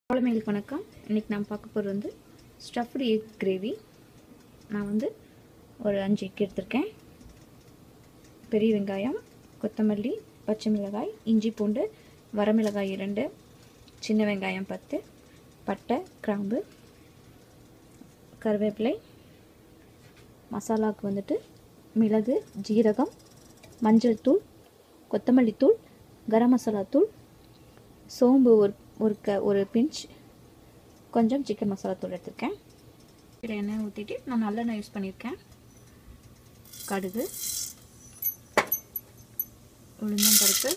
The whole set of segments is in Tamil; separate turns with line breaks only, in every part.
குழந்தைங்களுக்கு வணக்கம் இன்றைக்கி நான் பார்க்க போகிறது வந்து ஸ்டஃப்டு எக் கிரேவி நான் வந்து ஒரு அஞ்சு எக் எடுத்திருக்கேன் பெரிய வெங்காயம் கொத்தமல்லி பச்சை மிளகாய் இஞ்சி பூண்டு வரமிளகாய் இரண்டு சின்ன வெங்காயம் பத்து பட்டை கிராம்பு கருவேப்பிலை மசாலாவுக்கு வந்துட்டு மிளகு ஜீரகம் மஞ்சள் தூள் கொத்தமல்லி தூள் கரம் மசாலா தூள் சோம்பு ஒரு ஒரு க ஒரு பிஞ்ச் கொஞ்சம் சிக்கன் மசாலா தூள் எடுத்திருக்கேன் இதில் எண்ணெய் ஊற்றிட்டு நான் நல்லெண்ணெய் யூஸ் பண்ணியிருக்கேன் கடுகு உளுந்தம் பருப்பு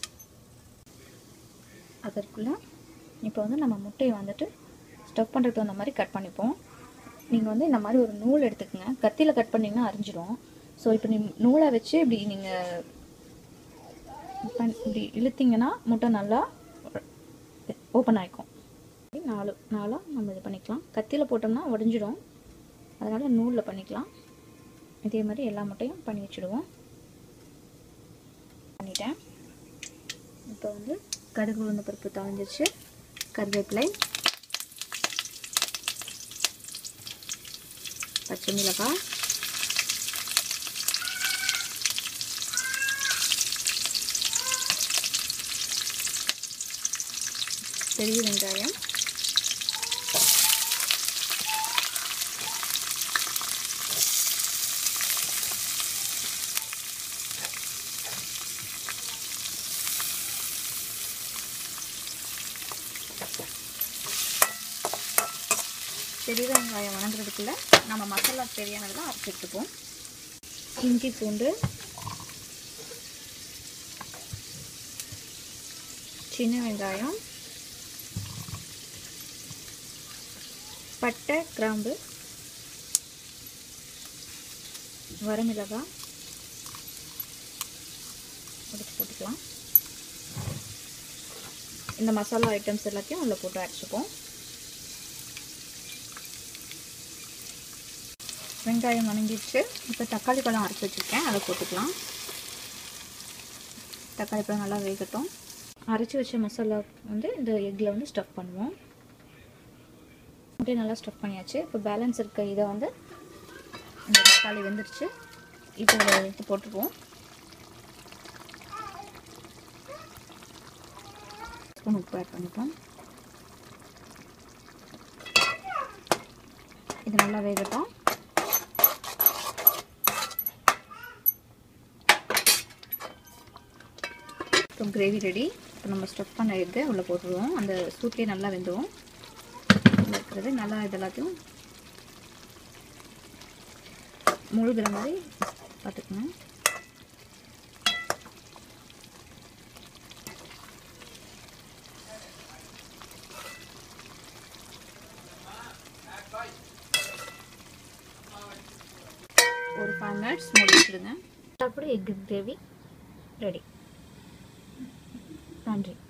அதற்குள்ளே இப்போ வந்து நம்ம முட்டையை வந்துட்டு ஸ்டஃப் பண்ணுறதுக்கு தகுந்த மாதிரி கட் பண்ணிப்போம் நீங்கள் வந்து இந்த மாதிரி ஒரு நூல் எடுத்துக்கங்க கத்தியில் கட் பண்ணிங்கன்னா அரிஞ்சிடும் ஸோ இப்போ நீ நூலை வச்சு இப்படி நீங்கள் பண் இப்படி இழுத்தீங்கன்னா முட்டை நல்லா ஓப்பன் ஆகிக்கும் நாலு நாலாக நம்ம இது பண்ணிக்கலாம் கத்தியில் போட்டோம்னா உடஞ்சிடும் அதனால் நூலில் பண்ணிக்கலாம் இதே மாதிரி எல்லா முட்டையும் பண்ணி வச்சுடுவோம் பண்ணிட்டேன் இப்போ வந்து கடுகு உளுந்த பருப்பு தவஞ்சிச்சு கருவேப்பிலை பச்சை மிளகாய் பெரிய வெங்காயம் பெரிய வெங்காயம் வணங்குறதுக்குள்ள நம்ம மசாலா தேவையானதெல்லாம் அரைச்சி எடுத்துப்போம் இஞ்சி பூண்டு சின்ன வெங்காயம் பட்டை கிராம்பு வரமிளகாய் எடுத்து போட்டுக்கலாம் இந்த மசாலா ஐட்டம்ஸ் எல்லாத்தையும் அதில் போட்டு அரைச்சிப்போம் வெங்காயம் வணங்கிடுச்சு இப்போ தக்காளி பழம் அரைச்சி வச்சுருக்கேன் அதை போட்டுக்கலாம் தக்காளி பழம் நல்லா வேகட்டும் அரைச்சி வச்ச மசாலா வந்து இந்த எக்கில் வந்து ஸ்டஃப் பண்ணுவோம் அப்படியே நல்லா ஸ்டஃப் பண்ணியாச்சு இப்போ பேலன்ஸ் இருக்க இதை வந்து இந்த தக்காளி வெந்துருச்சு இப்போ இதை எடுத்து போட்டுருவோம் ஸ்பூன் உப்பு ஆட் பண்ணிப்போம் இது நல்லா வேகட்டும் இப்போ கிரேவி ரெடி இப்போ நம்ம ஸ்டஃப் பண்ண எக்கு உள்ளே போட்டுருவோம் அந்த சூட்லேயே நல்லா வெந்துடும் இருக்கிறது நல்லா இது எல்லாத்தையும் முழுகிற மாதிரி பார்த்துக்கணும் ஒரு ஃபைவ் மினிட்ஸ் மூடி வச்சுடுங்க அப்புறம் எக் கிரேவி ரெடி நன்றி